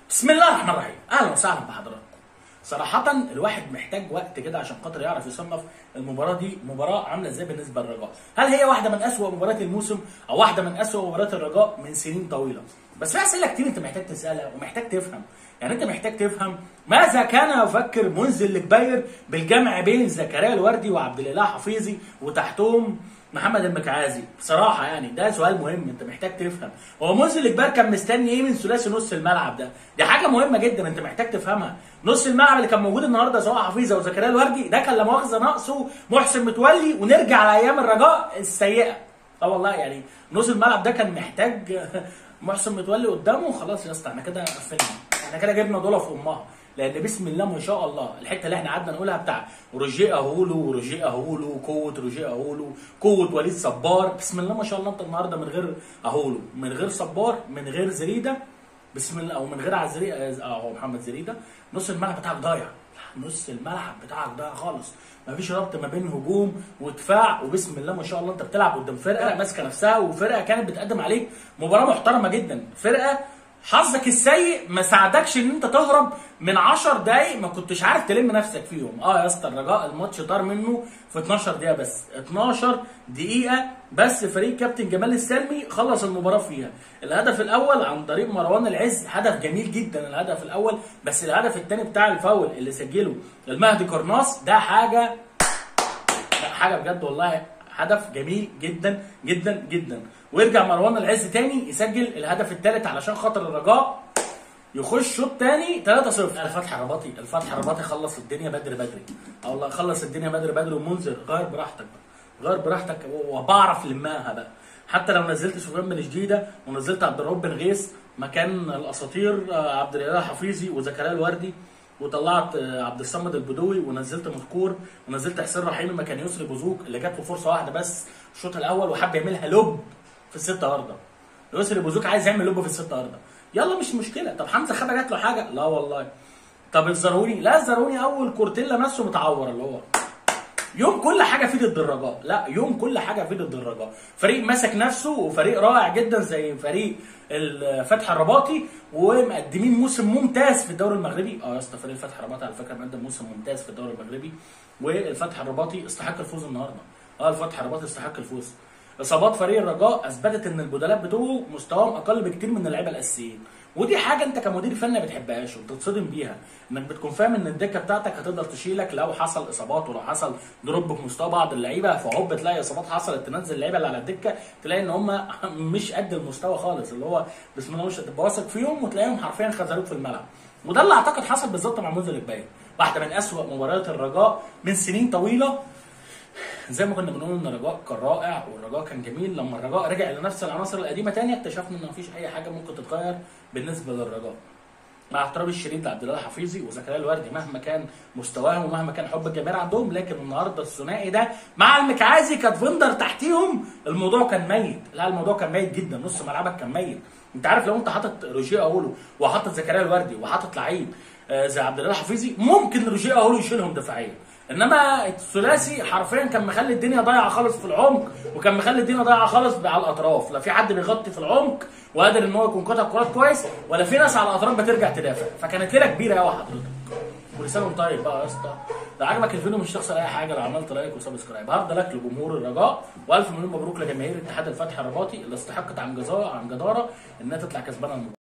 بسم الله الرحمن الرحيم اهلا وسهلا بحضراتكم صراحة الواحد محتاج وقت كده عشان خاطر يعرف يصنف المباراة دي مباراة عاملة ازاي بالنسبة للرجاء، هل هي واحدة من أسوأ مباريات الموسم أو واحدة من أسوأ مباريات الرجاء من سنين طويلة؟ بس في أسئلة كتير أنت محتاج تسألها ومحتاج تفهم، يعني أنت محتاج تفهم ماذا كان يفكر منزل الكبير بالجمع بين زكريا الوردي وعبد الاله حفيظي وتحتهم محمد المكعازي بصراحه يعني ده سؤال مهم انت محتاج تفهم هو منزل الكبير كان مستني ايه من ثلاثي نص الملعب ده دي حاجه مهمه جدا انت محتاج تفهمها نص الملعب اللي كان موجود النهارده سواء حفيظه او زكريا الوردي ده كان لا مؤاخذه ناقصه محسن متولي ونرجع لايام الرجاء السيئه اه والله يعني نص الملعب ده كان محتاج محسن متولي قدامه خلاص يا اسطى احنا كده قفلنا احنا كده جبنا دول في امها لان بسم الله ما شاء الله الحته اللي احنا قعدنا نقولها بتاع روجيه اهولو وروجيه اهولو قوه روجيه اهولو قوه وليد صبار بسم الله ما شاء الله انت النهارده من غير اهولو من غير صبار من غير زريده بسم الله او من غير عزري اه هو محمد زريده نص الملعب بتاعك ضايع نص الملعب بتاعك ضايع خالص مفيش ربط ما بين هجوم ودفاع وبسم الله ما شاء الله انت بتلعب قدام فرقه ماسكه نفسها وفرقه كانت بتقدم عليك مباراه محترمه جدا فرقه حظك السيء ما ساعدكش ان انت تهرب من 10 دقايق ما كنتش عارف تلم نفسك فيهم اه يا اسطى الرجاء الماتش طار منه في 12 دقيقه بس 12 دقيقه بس فريق كابتن جمال السلمي خلص المباراه فيها الهدف الاول عن طريق مروان العز هدف جميل جدا الهدف الاول بس الهدف الثاني بتاع الفاول اللي سجله المهدي قرناص ده حاجه لا حاجه بجد والله هدف جميل جدا جدا جدا ويرجع مروان العز تاني يسجل الهدف الثالث علشان خاطر الرجاء يخش شوط تاني 3-0 الفتح الرباطي الفتح الرباطي خلص الدنيا بدري بدري اه والله خلص الدنيا بدري بدري ومنذر غير براحتك بقى غير براحتك وبعرف لماها بقى حتى لو نزلت سفيان بن جديده ونزلت عبد الرب بن غيث مكان الاساطير عبد الاله حفيظي وزكريا الوردي وطلعت عبد الصمد البدوي ونزلت مذكور ونزلت حسين رحيمي مكان يسري بوزوك اللي جات له فرصه واحده بس الشوط الاول وحب يعملها لوب في الستة ارضه يسري بوزوك عايز يعمل لوب في الستة ارضه يلا مش مشكله طب حمزه خبا جات له حاجه لا والله طب الزروني لا الزروني اول كورتين لمسه متعور اللي هو يوم كل حاجه في ضد الرجاء لا يوم كل حاجه في ضد الرجاء فريق ماسك نفسه وفريق رائع جدا زي فريق الفتح الرباطي ومقدمين موسم ممتاز في الدوري المغربي اه يا اسطى فريق الفتح الرباطي على فكره مقدم موسم ممتاز في الدوري المغربي والفتح الرباطي استحق الفوز النهارده اه الفتح الرباطي استحق الفوز اصابات فريق الرجاء اثبتت ان البدلاء بتوعه مستواهم اقل بكتير من اللعيبه الاساسيين ودي حاجه انت كمدير فني ما بتحبهاش وبتتصدم بيها انك بتكون فاهم ان الدكه بتاعتك هتقدر تشيلك لو حصل اصابات ولو حصل دروب في مستوى بعض اللعيبه فهوب تلاقي اصابات حصلت تنزل اللعيبه اللي على الدكه تلاقي ان هم مش قد المستوى خالص اللي هو بسم الله مش هتبقى واثق فيهم وتلاقيهم حرفيا خذلوك في الملعب وده اللي اعتقد حصل بالظبط مع منذر الكبير واحده من اسوأ مباريات الرجاء من سنين طويله زي ما كنا بنقول ان الرجاء كان رائع والرجاء كان جميل لما الرجاء رجع لنفس العناصر القديمه تاني اكتشفنا ان مفيش اي حاجه ممكن تتغير بالنسبه للرجاء مع احترامي الشديد لعبد الله حفيظي وزكريا الوردي مهما كان مستواهم ومهما كان حب الجماهير عندهم لكن النهارده الثنائي ده مع المكعازي كانت فندر تحتيهم الموضوع كان ميت لا الموضوع كان ميت جدا نص ملعبك كان ميت انت عارف لو انت حاطط روجيه اولو وحاطط زكريا الوردي وحاطط لعيب زي عبد الله حفيظي ممكن روجيه اولو يشيلهم دفاعيا انما الثلاثي حرفيا كان مخلي الدنيا ضايعه خالص في العمق وكان مخلي الدنيا ضايعه خالص على الاطراف لا في حد بيغطي في العمق وقادر ان هو يكون قاطع كرات كويس ولا في ناس على الاطراف بترجع تدافع فكانت ليله كبيره قوي حضرتك كل سنه وانت طيب بقى يا اسطى لو عجبك الفيديو مش تخسر اي حاجه لو عملت لايك وسبسكرايب هارد لك لجمهور الرجاء والف مليون مبروك لجماهير اتحاد الفتح الرباطي اللي استحقت عن جزاره عن جداره انها تطلع كسبانه المباراه